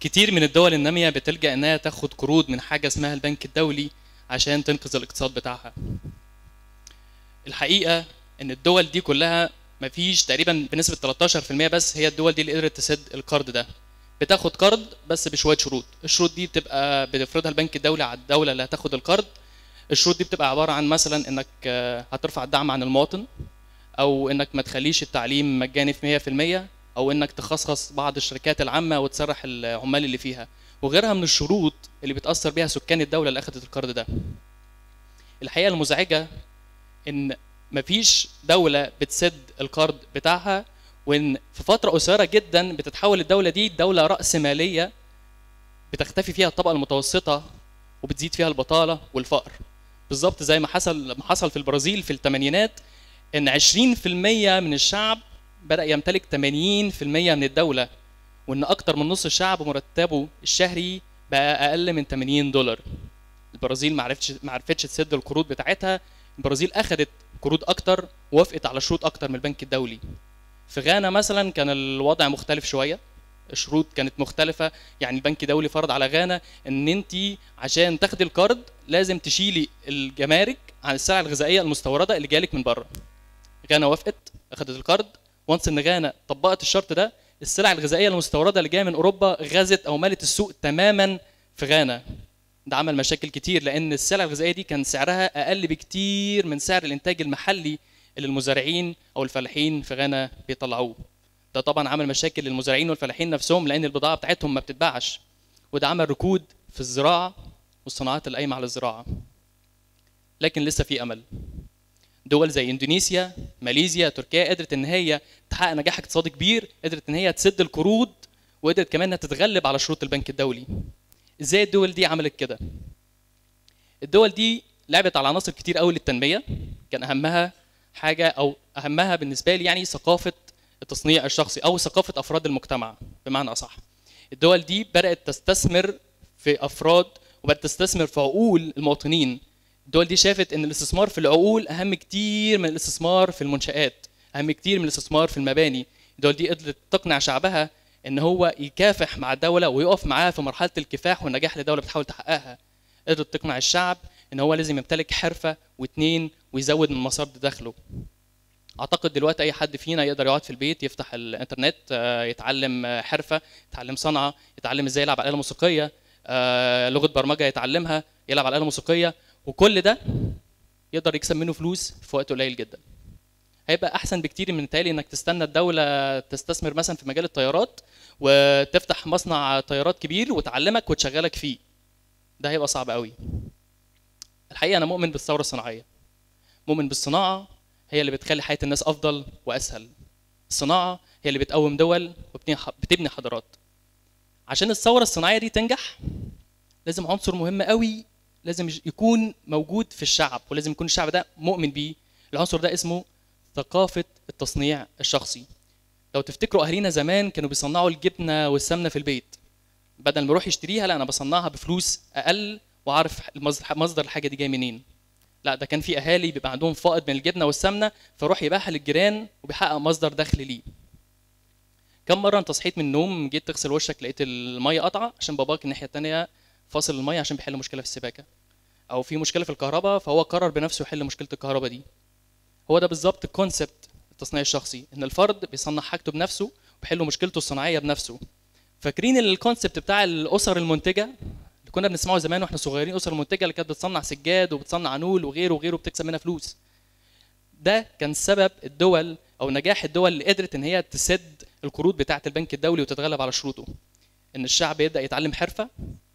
كتير من الدول الناميه بتلجا انها تاخد قروض من حاجه اسمها البنك الدولي عشان تنقذ الاقتصاد بتاعها الحقيقه ان الدول دي كلها مفيش تقريبا بنسبه 13% بس هي الدول دي اللي قدرت تسد القرض ده بتاخد قرض بس بشويه شروط الشروط دي بتبقى بتفرضها البنك الدولي على الدوله اللي هتاخد القرض الشروط دي بتبقى عباره عن مثلا انك آه، هترفع الدعم عن المواطن او انك ما تخليش التعليم مجاني في 100% او انك تخصص بعض الشركات العامه وتسرح العمال اللي فيها وغيرها من الشروط اللي بتاثر بيها سكان الدوله اللي اخذت القرض ده الحقيقه المزعجه ان مفيش دوله بتسد القرض بتاعها وان في فتره قصيره جدا بتتحول الدوله دي دوله راس ماليه بتختفي فيها الطبقه المتوسطه وبتزيد فيها البطاله والفقر بالظبط زي ما حصل ما حصل في البرازيل في الثمانينات ان 20% من الشعب بدا يمتلك 80% من الدوله وان اكتر من نص الشعب مرتبه الشهري بقى اقل من 80 دولار البرازيل ما عرفتش ما عرفتش تسد القروض بتاعتها البرازيل اخذت قروض اكتر ووافقت على شروط اكتر من البنك الدولي في غانا مثلا كان الوضع مختلف شويه الشروط كانت مختلفة يعني البنك الدولي فرض على غانا ان انت عشان تاخدي القرض لازم تشيلي الجمارك عن السلع الغذائية المستوردة اللي جالك من بره. غانا وافقت اخدت القرض وانس ان غانا طبقت الشرط ده السلع الغذائية المستوردة اللي جاية من اوروبا غزت او مالت السوق تماما في غانا. ده عمل مشاكل كتير لان السلع الغذائية دي كان سعرها اقل بكتير من سعر الانتاج المحلي اللي المزارعين او الفلاحين في غانا بيطلعوه. ده طبعا عمل مشاكل للمزارعين والفلاحين نفسهم لان البضاعه بتاعتهم ما بتتباعش وده عمل ركود في الزراعه والصناعات القايمه على الزراعه لكن لسه في امل دول زي اندونيسيا ماليزيا تركيا قدرت ان هي تحقق نجاح اقتصادي كبير قدرت ان هي تسد القروض وقدرت كمان انها تتغلب على شروط البنك الدولي ازاي الدول دي عملت كده الدول دي لعبت على عناصر كتير قوي للتنميه كان اهمها حاجه او اهمها بالنسبه لي يعني ثقافه التصنيع الشخصي او ثقافه افراد المجتمع بمعنى اصح الدول دي بدات تستثمر في افراد وبدات تستثمر في عقول المواطنين الدول دي شافت ان الاستثمار في العقول اهم كتير من الاستثمار في المنشآت اهم كتير من الاستثمار في المباني الدول دي قدرت تقنع شعبها ان هو يكافح مع الدوله ويقف معاها في مرحله الكفاح والنجاح اللي الدوله بتحاول تحققها قدرت تقنع الشعب ان هو لازم يمتلك حرفه واثنين ويزود من مصادر دخله اعتقد دلوقتي اي حد فينا يقدر يقعد في البيت يفتح الانترنت آه، يتعلم آه، حرفه يتعلم صنعه يتعلم ازاي يلعب على اله موسيقيه آه، لغه برمجه يتعلمها يلعب على اله موسيقيه وكل ده يقدر يكسب منه فلوس في وقت قليل جدا هيبقى احسن بكتير من تالي انك تستنى الدوله تستثمر مثلا في مجال الطيارات وتفتح مصنع طيارات كبير وتعلمك وتشغلك فيه ده هيبقى صعب قوي الحقيقه انا مؤمن بالثوره الصناعيه مؤمن بالصناعه هي اللي بتخلي حياه الناس افضل واسهل الصناعه هي اللي بتقوم دول وبتبني حضارات عشان الثوره الصناعيه دي تنجح لازم عنصر مهم قوي لازم يكون موجود في الشعب ولازم يكون الشعب ده مؤمن بيه العنصر ده اسمه ثقافه التصنيع الشخصي لو تفتكروا اهالينا زمان كانوا بيصنعوا الجبنه والسمنه في البيت بدل ما يروح يشتريها لا انا بصنعها بفلوس اقل واعرف مصدر الحاجه دي جاي منين لا ده كان في اهالي بيبقى عندهم فائض من الجبنه والسمنه فيروح يبيعها للجيران وبيحقق مصدر دخل ليه كم مره انت صحيت من النوم جيت تغسل وشك لقيت الميه قطعه عشان باباك الناحيه الثانيه فاصل الميه عشان بيحل مشكله في السباكه او في مشكله في الكهرباء فهو قرر بنفسه يحل مشكله الكهرباء دي هو ده بالظبط الكونسبت التصنيع الشخصي ان الفرد بيصنع حاجته بنفسه وبيحل مشكلته الصناعيه بنفسه فاكرين الكونسبت بتاع الاسر المنتجه كنا بنسمعه زمان واحنا صغيرين اسر المنتجه اللي كانت بتصنع سجاد وبتصنع نول وغيره وغيره بتكسب منها فلوس ده كان سبب الدول او نجاح الدول اللي قدرت ان هي تسد القروض بتاعه البنك الدولي وتتغلب على شروطه ان الشعب يبدا يتعلم حرفه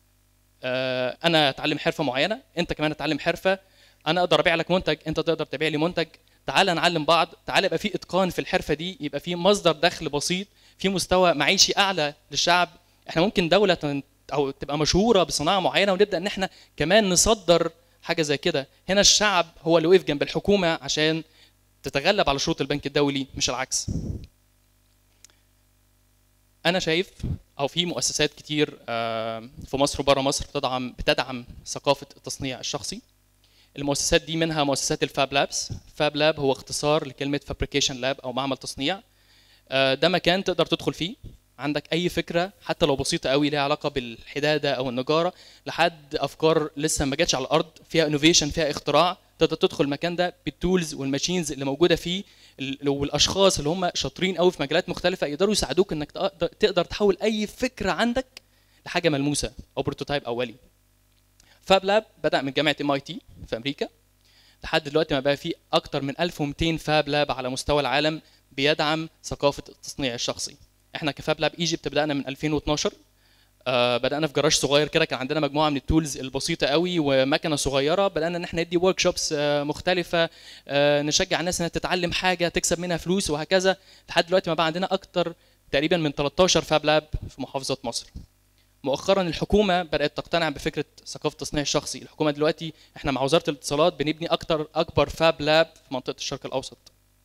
آه انا اتعلم حرفه معينه انت كمان اتعلم حرفه انا اقدر ابيع لك منتج انت تقدر تبيع لي منتج تعال نعلم بعض تعال يبقى في اتقان في الحرفه دي يبقى في مصدر دخل بسيط في مستوى معيشي اعلى للشعب احنا ممكن دوله او تبقى مشهوره بصناعه معينه ونبدا ان احنا كمان نصدر حاجه زي كده هنا الشعب هو اللي وقف جنب الحكومه عشان تتغلب على شروط البنك الدولي مش العكس انا شايف او في مؤسسات كتير آه، في مصر وبره مصر بتدعم بتدعم ثقافه التصنيع الشخصي المؤسسات دي منها مؤسسات الفاب لابس فاب لاب هو اختصار لكلمه فابريكيشن لاب او معمل تصنيع آه، ده مكان تقدر تدخل فيه عندك اي فكره حتى لو بسيطه قوي ليها علاقه بالحداده او النجاره لحد افكار لسه ما جاتش على الارض فيها انوفيشن فيها اختراع تقدر تدخل المكان ده بالتولز والماشينز اللي موجوده فيه ال- والاشخاص اللي هم شاطرين قوي في مجالات مختلفه يقدروا يساعدوك انك تقدر- تقدر تحول اي فكره عندك لحاجه ملموسه او بروتوتايب اولي فاب لاب بدا من جامعه ام اي تي في امريكا لحد دلوقتي ما بقى فيه اكتر من 1200 فاب لاب على مستوى العالم بيدعم ثقافه التصنيع الشخصي احنا كفاب لاب ايجيبت بدانا من 2012 آه بدانا في جراج صغير كده كان عندنا مجموعه من التولز البسيطه قوي ومكنه صغيره بدانا ان احنا ندي ورك شوبس آه مختلفه آه نشجع الناس انها تتعلم حاجه تكسب منها فلوس وهكذا لحد دلوقتي ما بقى عندنا اكتر تقريبا من 13 فاب لاب في محافظات مصر مؤخرا الحكومه بدات تقتنع بفكره ثقافه التصنيع الشخصي الحكومه دلوقتي احنا مع وزاره الاتصالات بنبني اكتر اكبر فاب لاب في منطقه الشرق الاوسط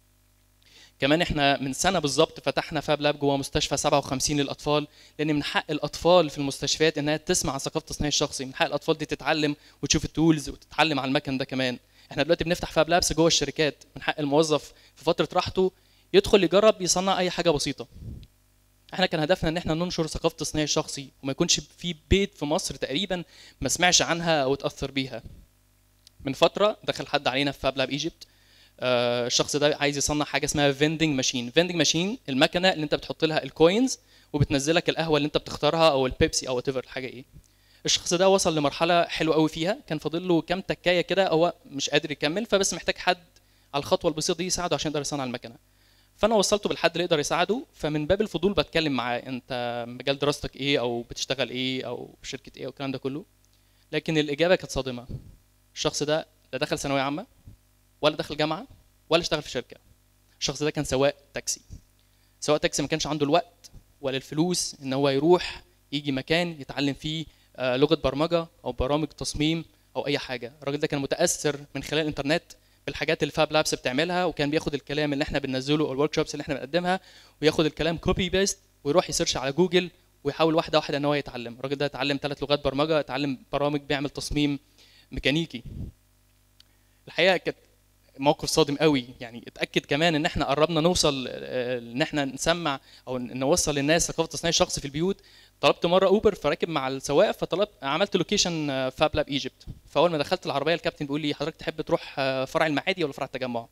كمان احنا من سنه بالظبط فتحنا فاب لاب جوه مستشفى 57 للاطفال لان من حق الاطفال في المستشفيات انها تسمع عن ثقافه التصنيع الشخصي من حق الاطفال دي تتعلم وتشوف التولز وتتعلم على المكن ده كمان احنا دلوقتي بنفتح فاب لابس جوه الشركات من حق الموظف في فتره راحته يدخل يجرب يصنع اي حاجه بسيطه احنا كان هدفنا ان احنا ننشر ثقافه التصنيع الشخصي وما يكونش في بيت في مصر تقريبا ما سمعش عنها او اتاثر بيها من فتره دخل حد علينا في فاب لاب ايجيبت آه، الشخص ده عايز يصنع حاجه اسمها فيندنج ماشين فيندنج ماشين المكنه اللي انت بتحط لها الكوينز وبتنزلك القهوه اللي انت بتختارها او البيبسي او ايفر الحاجه ايه الشخص ده وصل لمرحله حلوه قوي فيها كان فاضل له كام تكايه كده هو مش قادر يكمل فبس محتاج حد على الخطوه البسيطه دي يساعده عشان يقدر يصنع المكنه فانا وصلته بالحد اللي يقدر يساعده فمن باب الفضول بتكلم معاه انت مجال دراستك ايه او بتشتغل ايه او في شركه ايه والكلام ده كله لكن الاجابه كانت صادمه الشخص ده لا دخل ثانويه عامه ولا دخل جامعه ولا اشتغل في شركه الشخص ده كان سواق تاكسي سواق تاكسي ما كانش عنده الوقت ولا الفلوس ان هو يروح يجي مكان يتعلم فيه آه، لغه برمجه او برامج تصميم او اي حاجه الراجل ده كان متاثر من خلال الانترنت بالحاجات اللي فاب لابس بتعملها وكان بياخد الكلام اللي احنا بننزله او الورك شوبس اللي احنا بنقدمها وياخد الكلام كوبي بيست ويروح يسيرش على جوجل ويحاول واحده واحده ان هو يتعلم الراجل ده اتعلم ثلاث لغات برمجه اتعلم برامج بيعمل تصميم ميكانيكي الحقيقه كانت موقف صادم قوي يعني اتاكد كمان ان احنا قربنا نوصل آه، ان احنا نسمع او ن- نوصل للناس ثقافه التصنيع الشخصي في البيوت طلبت مره اوبر فراكب مع السواق فطلبت عملت لوكيشن فاب لاب ايجيبت فاول ما دخلت العربيه الكابتن بيقول لي حضرتك تحب تروح آه، فرع المعادي ولا فرع التجمع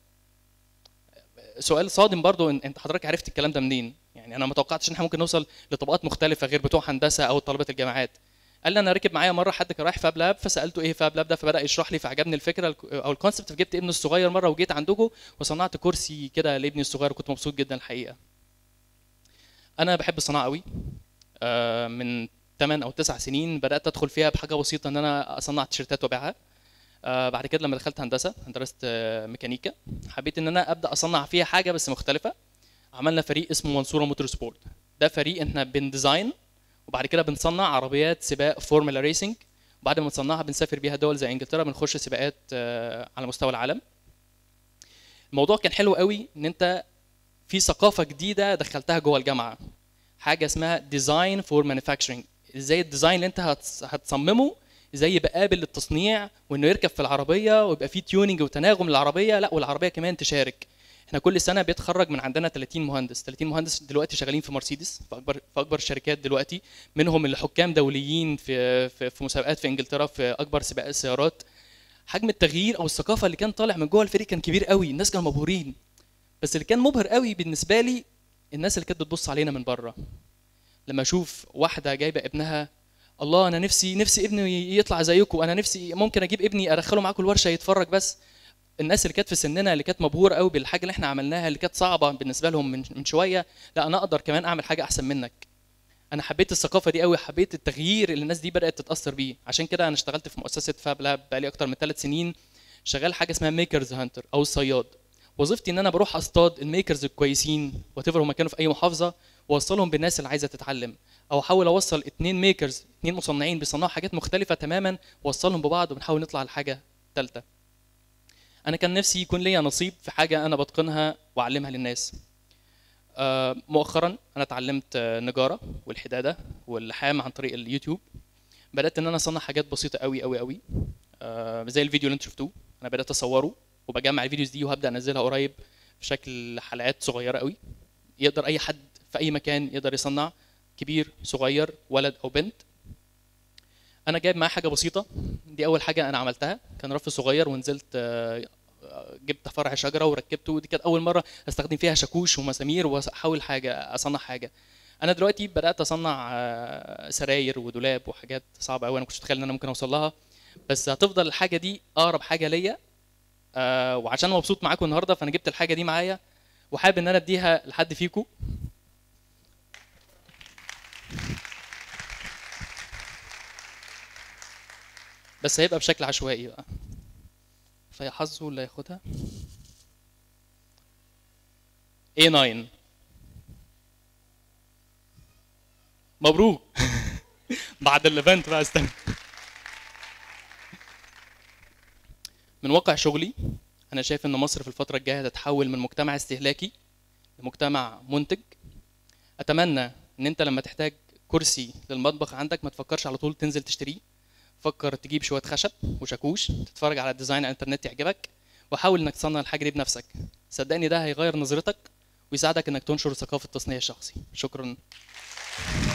سؤال صادم برضو إن- انت حضرتك عرفت الكلام ده منين يعني انا ما توقعتش ان احنا ممكن نوصل لطبقات مختلفه غير بتوع هندسه او طلبه الجامعات قال لي انا ركب معايا مره حد كان رايح فاب لاب فسالته ايه فاب لاب ده فبدا يشرح لي فعجبني الفكره الك- او الكونسبت فجبت ابني الصغير مره وجيت عندكم وصنعت كرسي كده لابني الصغير وكنت مبسوط جدا الحقيقه انا بحب الصناعه قوي آه، من 8 او 9 سنين بدات ادخل فيها بحاجه بسيطه ان انا اصنع تيشيرتات وابيعها آه، بعد كده لما دخلت هندسه درست آه، ميكانيكا حبيت ان انا ابدا اصنع فيها حاجه بس مختلفه عملنا فريق اسمه منصوره موتور سبورت ده فريق احنا بنديزاين وبعد كده بنصنع عربيات سباق فورمولا ريسنج وبعد ما نصنعها بنسافر بيها دول زي انجلترا بنخش سباقات آه، على مستوى العالم الموضوع كان حلو قوي ان انت في ثقافه جديده دخلتها جوه الجامعه حاجه اسمها ديزاين فور مانيفاكتشرنج ازاي الديزاين اللي انت هتص- هتصممه ازاي يبقى قابل للتصنيع وانه يركب في العربيه ويبقى فيه تيوننج وتناغم للعربيه لا والعربيه كمان تشارك احنا كل سنه بيتخرج من عندنا 30 مهندس 30 مهندس دلوقتي شغالين في مرسيدس في اكبر في اكبر الشركات دلوقتي منهم اللي حكام دوليين في في, في مسابقات في انجلترا في اكبر سباقات السيارات حجم التغيير او الثقافه اللي كان طالع من جوه الفريق كان كبير قوي الناس كانوا مبهورين بس اللي كان مبهر قوي بالنسبه لي الناس اللي كانت بتبص علينا من بره لما اشوف واحده جايبه ابنها الله انا نفسي نفسي ابني يطلع زيكم انا نفسي ممكن اجيب ابني ادخله معاكم الورشه يتفرج بس الناس اللي كانت في سننا اللي كانت مبهوره قوي بالحاجه اللي احنا عملناها اللي كانت صعبه بالنسبه لهم من من شويه لا انا اقدر كمان اعمل حاجه احسن منك انا حبيت الثقافه دي قوي حبيت التغيير اللي الناس دي بدات تتاثر بيه عشان كده انا اشتغلت في مؤسسه فاب لاب بقالي اكتر من ثلاث سنين شغال حاجه اسمها ميكرز هانتر او الصياد وظيفتي ان انا بروح اصطاد الميكرز الكويسين وات هم كانوا في اي محافظه واوصلهم بالناس اللي عايزه تتعلم او احاول اوصل اتنين ميكرز اتنين مصنعين بيصنعوا حاجات مختلفه تماما واوصلهم ببعض ونحاول نطلع لحاجه ثالثه انا كان نفسي يكون ليا نصيب في حاجه انا بتقنها واعلمها للناس آه، مؤخرا انا اتعلمت آه، نجاره والحداده واللحام عن طريق اليوتيوب بدات ان انا اصنع حاجات بسيطه قوي قوي قوي آه، زي الفيديو اللي انتوا شفتوه انا بدات اصوره وبجمع الفيديوز دي وهبدا انزلها قريب في شكل حلقات صغيره قوي يقدر اي حد في اي مكان يقدر يصنع كبير صغير ولد او بنت انا جايب معايا حاجه بسيطه دي اول حاجه انا عملتها كان رف صغير ونزلت آه، آه، جبت فرع شجره وركبته دي كانت اول مره استخدم فيها شاكوش ومسامير واحاول حاجه اصنع حاجه انا دلوقتي بدات اصنع آه، سراير ودولاب وحاجات صعبه قوي انا كنتش متخيل ان انا ممكن اوصل لها بس هتفضل الحاجه دي اقرب حاجه ليا آه، وعشان مبسوط معاكم النهارده فانا جبت الحاجه دي معايا وحابب ان انا اديها لحد فيكم بس هيبقى بشكل عشوائي بقى فيا حظه اللي هياخدها A9 مبروك بعد الايفنت بقى استنى من واقع شغلي انا شايف ان مصر في الفتره الجايه هتتحول من مجتمع استهلاكي لمجتمع منتج اتمنى ان انت لما تحتاج كرسي للمطبخ عندك ما تفكرش على طول تنزل تشتريه فكر تجيب شويه خشب وشاكوش تتفرج على الديزاين على الانترنت يعجبك وحاول انك تصنع الحاجه دي بنفسك صدقني ده هيغير نظرتك ويساعدك انك تنشر ثقافه التصنيع الشخصي شكرا